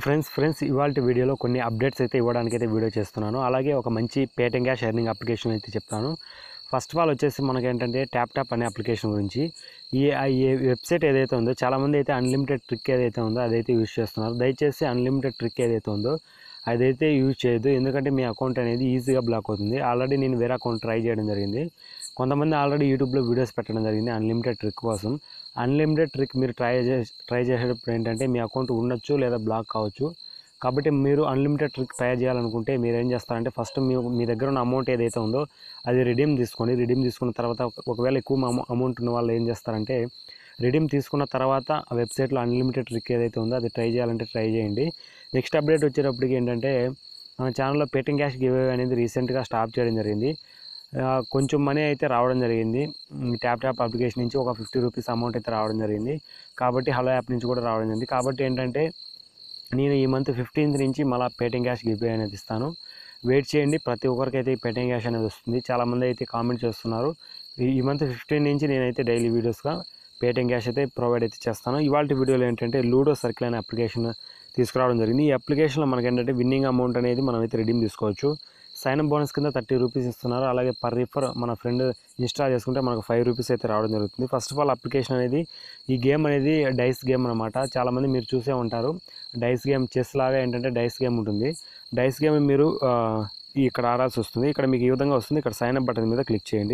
friends friends ఇవాళ వీడియోలో కొన్ని అప్డేట్స్ అయితే ఇవ్వడానికి అయితే వీడియో చేస్తున్నాను అలాగే ఒక మంచి పేటింగ్ క్యాష్ ఎర్నింగ్ అప్లికేషన్ అయితే చెప్తాను ఫస్ట్ ఆఫ్ ఆల్ వచ్చేసి మనకి ఏంటంటే ట్యాప్ ట్యాప్ అనే అప్లికేషన్ గురించి ఈ ఆ ఈ వెబ్సైట్ ఏదైతే ఉందో చాలామంది అయితే అన్లిమిటెడ్ ట్రిక్ ఏదైతే ఉందో అదైతే యూజ్ చేస్తున్నారు దయచేసి అన్లిమిటెడ్ ట్రిక్ ఏదైతే ఉందో అదైతే యూజ్ చేయొద్దు ఎందుకంటే మీ అకౌంట్ అనేది ఈజీగా బ్లాక్ అవుతుంది ఆల్రెడీ నేను వేరే అకౌంట్ ట్రై చేయడం జరిగింది కొంతమంది ఆల్రెడీ యూట్యూబ్లో వీడియోస్ పెట్టడం జరిగింది అన్లిమిటెడ్ ట్రిక్ కోసం అన్లిమిటెడ్ ట్రిక్ మీరు ట్రై చే ట్రై చేసేటప్పుడు ఏంటంటే మీ అకౌంట్ ఉండొచ్చు లేదా బ్లాక్ కావచ్చు కాబట్టి మీరు అన్లిమిటెడ్ ట్రిక్ ట్రై చేయాలనుకుంటే మీరు ఏం చేస్తారంటే ఫస్ట్ మీ మీ దగ్గర ఉన్న అమౌంట్ ఏదైతే ఉందో అది రిడీమ్ తీసుకోండి రిడీమ్ తీసుకున్న తర్వాత ఒక- ఒకవేళ ఎక్కువ అమౌంట్ ఉన్న వాళ్ళు ఏం చేస్తారంటే రిడీమ్ తీసుకున్న తర్వాత ఆ వెబ్సైట్లో అన్లిమిటెడ్ ట్రిక్ ఏదైతే ఉందో అది ట్రై చేయాలంటే ట్రై చేయండి నెక్స్ట్ అప్డేట్ వచ్చేటప్పటికి ఏంటంటే మన ఛానల్లో పేటింగ్ క్యాష్ గివ్ అనేది రీసెంట్గా స్టాప్ చేయడం జరిగింది ఆ, కొంచెం మనీ అయితే రావడం జరిగింది మ్, ట్యాప్ ట్యాప్ అప్లికేషన్ నుంచి ఒక ఫిఫ్టీ రూపీస్ అమౌంట్ అయితే రావడం జరిగింది కాబట్టి హలో యాప్ నుంచి కూడా రావడం జరిగింది కాబట్టి ఏంటంటే నేను ఈ మంత్ ఫిఫ్టీన్త్ నుంచి మళ్ళీ పేటింగ్ క్యాష్ గివ్ అనేది ఇస్తాను వెయిట్ చేయండి ప్రతి ఒక్కరికి అయితే ఈ పేటింగ్ క్యాష్ అనేది వస్తుంది చాలామంది అయితే కామెంట్ చేస్తున్నారు ఈ- ఈ మంత్ ఫిఫ్టీన్ నుంచి నేనైతే డైలీ వీడియోస్గా పేటింగ్ క్యాష్ అయితే ప్రొవైడ్ అయితే చేస్తాను ఇవాళ వీడియోలో ఏంటంటే లూడో సర్కిల్ అనే అప్లికేషన్ తీసుకురావడం జరిగింది ఈ అప్లికేషన్లో మనకి ఏంటంటే విన్నింగ్ అమౌంట్ అనేది మనం అయితే రిడీమ్ తీసుకోవచ్చు సైన్ అప్ బోనస్ కింద థర్టీ రూపీస్ ఇస్తున్నారు అలాగే పర్ రిఫర్ మన ఫ్రెండ్ ఇన్స్టాల్ చేసుకుంటే మనకు ఫైవ్ రూపీస్ అయితే రావడం జరుగుతుంది ఫస్ట్ ఆఫ్ ఆల్ అప్లికేషన్ అనేది ఈ గేమ్ అనేది డైస్ గేమ్ అనమాట చాలామంది మీరు చూసే ఉంటారు డైస్ గేమ్ చెస్ లాగా ఏంటంటే డైస్ గేమ్ ఉంటుంది డైస్ గేమ్ మీరు ఆ, ఈ ఇక్కడ ఆడాల్సి వస్తుంది ఇక్కడ మీకు ఈ విధంగా వస్తుంది ఇక్కడ సైన్ అప్ బటన్ మీద క్లిక్ చేయండి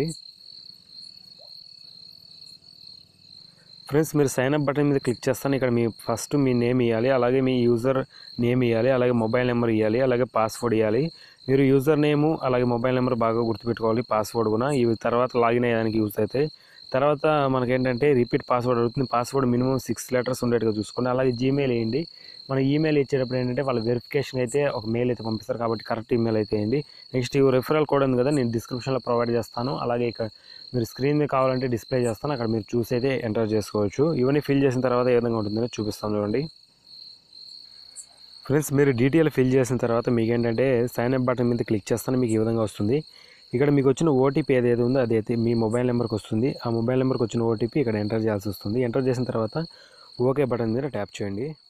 ఫ్రెండ్స్ మీరు సైన్ అప్ బటన్ మీద క్లిక్ చేస్తాను ఇక్కడ మీ ఫస్ట్ మీ నేమ్ ఇవ్వాలి అలాగే మీ యూజర్ నేమ్ ఇవ్వాలి అలాగే మొబైల్ నెంబర్ ఇవ్వాలి అలాగే పాస్వర్డ్ ఇవ్వాలి మీరు యూజర్ నేము అలాగే మొబైల్ నెంబర్ బాగా గుర్తుపెట్టుకోవాలి పాస్వర్డ్ కూడా ఇవి తర్వాత లాగిన్ అయ్యడానికి యూజ్ అవుతాయి తర్వాత మనకేంటంటే రిపీట్ పాస్వర్డ్ అడుగుతుంది పాస్వర్డ్ మినిమం సిక్స్ లెటర్స్ ఉండేట్టుగా చూసుకోండి అలాగే జీమెయిల్ వేయండి మన ఈమెయిల్ ఇచ్చేటప్పుడు ఏంటంటే వాళ్ళ వెరిఫికేషన్ అయితే ఒక మెయిల్ అయితే పంపిస్తారు కాబట్టి కరెక్ట్ ఈమెయిల్ అయితే వేయండి నెక్స్ట్ ఈ రెఫరల్ కోడ్ ఉంది కదా నేను డిస్క్రిప్షన్లో ప్రొవైడ్ చేస్తాను అలాగే ఇక్కడ మీరు స్క్రీన్ మీద కావాలంటే డిస్ప్లే చేస్తాను అక్కడ మీరు చూసి అయితే ఎంటర్ చేసుకోవచ్చు ఇవన్నీ ఫిల్ చేసిన తర్వాత ఏ విధంగా ఉంటుందో చూపిస్తాను చూడండి ఫ్రెండ్స్ మీరు డీటెయిల్ ఫిల్ చేసిన తర్వాత మీకు ఏంటంటే సైన్ అప్ బటన్ మీద క్లిక్ చేస్తాను మీకు ఈ విధంగా వస్తుంది ఇక్కడ మీకు వచ్చిన ఓటీపీ ఏదైతే ఉందో అది అయితే మీ మొబైల్ నెంబర్కి వస్తుంది ఆ మొబైల్ నెంబర్కి వచ్చిన ఓటీపీ ఇక్కడ ఎంటర్ చేయాల్సి వస్తుంది ఎంటర్ చేసిన తర్వాత ఓకే బటన్ మీద ట్యాప్ చేయండి